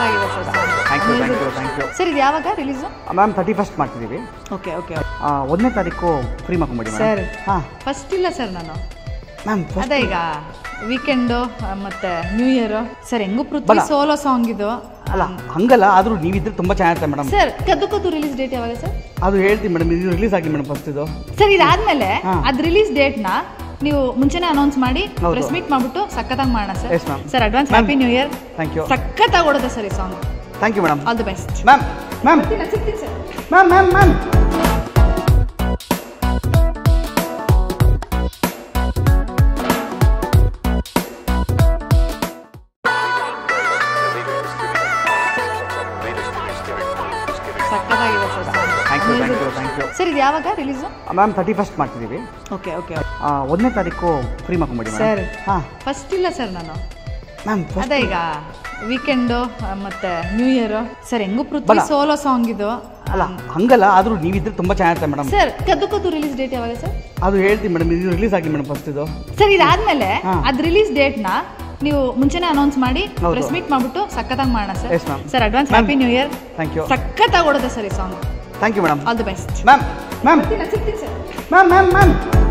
ಸಕ್ಕತ್ತಾಗಿದೆ sir thank you thank you thank you sir ಇದು ಯಾವಾಗ ರಿಲೀಸು ಮ್ಯಾಮ್ ತರ್ಟಿ ಫಸ್ಟ್ ಮಾಡ್ತಿದ್ದೀವಿ ಓಕೆ ಓಕೆ ಆ, ಒಂದನೇ ತಾರೀಕು ಫ್ರೀ ಮಾಡ್ಕೊಂಬಿಡಿ ಸರ್ ಹಾಂ ಫಸ್ಟ್ ಇಲ್ಲ ಸರ್ ನಾನು ಮ್ಯಾಮ್ ಅದೇ ಈಗ ವೀಕೆಂಡು ಮತ್ತೆ ನ್ಯೂ ಇಯರ್ ಸರ್ ಹೆಂಗೂ ಪೃಥ್ವಿ ಬಲ. ಸೋಲೋ ಸಾಂಗ್ ಇದು ಅಲ್ಲ ಹಂಗಲ್ಲ ಆದರೂ ನೀವಿದ್ರೆ ತುಂಬ ಚೆನ್ನಾಗಿರುತ್ತೆ ಮೇಡಮ್ ಸರ್ ಕದ್ದು ಕದ್ದು ರಿಲೀಸ್ ಡೇಟ್ ಯಾವಾಗ ಸರ್ ಅದು ಹೇಳ್ತೀನಿ ಮೇಡಮ್ ಇದು ರಿಲೀಸ್ ಆಗಿ ಮೇಡಮ್ ಫಸ್ಟ್ ಇದು ಸರ್ ಇದಾದ್ಮೇಲೆ ಹಾ. ಅದ್ ರಿಲೀಸ್ ಡೇಟ್ನ ನೀವು ಮುಂಚೆನೆ ಅನೌನ್ಸ್ ಮಾಡಿ ಹೌದು. ಪ್ರೆಸ್ ಮೀಟ್ ಮಾಡ್ಬಿಟ್ಟು ಸಖತ್ತಾಗಿ ಮಾಡೋಣ sir Yes, ma'am. Sir advance Ma'am. Happy new year thank you ಸಖತ್ತಾಗಿ ಓಡುತ್ತೆ ಸರ್ ಈ song thank you madam all the best ma'am ma'am ಸಿಗ್ತೀನಿ ಸರ್ ಮ್ಯಾಮ್ ಮ್ಯಾಮ್ ಮ್ಯಾಮ್ ಸಖತ್ತಾಗಿದೆ sir thank you thank you thank you sir ಇದು ಯಾವಾಗ release ma'am thirty first ಮಾಡ್ತಿದ್ದೀವಿ okay okay ಆ, ಒಂದನೇ ತಾರೀಕು ಫ್ರೀ ಮಾಡ್ಕೊಂಬಿಡಿ ಸರ್ ಹಾಂ ಫಸ್ಟ್ ಇಲ್ಲ ಸರ್ ನಾನು ಮ್ಯಾಮ್ ಅದೇ ಈಗ ವೀಕೆಂಡು ಮತ್ತೆ ನ್ಯೂ ಇಯರ್ ಸರ್ ಹೆಂಗೂ ಪೃಥ್ವಿ ಬಲ. ಸೋಲೋ ಸಾಂಗ್ ಇದು ಅಲ್ಲ ಹಂಗಲ್ಲ ಆದರೂ ನೀವಿದ್ರೆ ತುಂಬ ಚೆನ್ನಾಗಿರುತ್ತೆ ಮೇಡಮ್ ಸರ್ ಕದ್ದು ಕದ್ದು ರಿಲೀಸ್ ಡೇಟ್ ಯಾವಾಗ ಸರ್ ಅದು ಹೇಳ್ತೀನಿ ಮೇಡಮ್ ಇದು ರಿಲೀಸ್ ಆಗಿ ಮೇಡಮ್ ಫಸ್ಟ್ ಇದು ಸರ್ ಇದಾದ್ಮೇಲೆ ಹಾ. ಅದ್ ರಿಲೀಸ್ ಡೇಟ್ನ ನೀವು ಮುಂಚೆನೆ ಅನೌನ್ಸ್ ಮಾಡಿ ಹೌದು. ಪ್ರೆಸ್ ಮೀಟ್ ಮಾಡ್ಬಿಟ್ಟು ಸಖತ್ತಾಗಿ ಮಾಡೋಣ sir Yes, ma'am. Sir advance Ma'am. Happy new year thank you ಸಖತ್ತಾಗಿ ಓಡುತ್ತೆ ಸರ್ ಈ song thank you madam all the best ma'am ma'am ಸಿಗ್ತೀನಿ ಸರ್ ಮ್ಯಾಮ್ ಮ್ಯಾಮ್ ಮ್ಯಾಮ್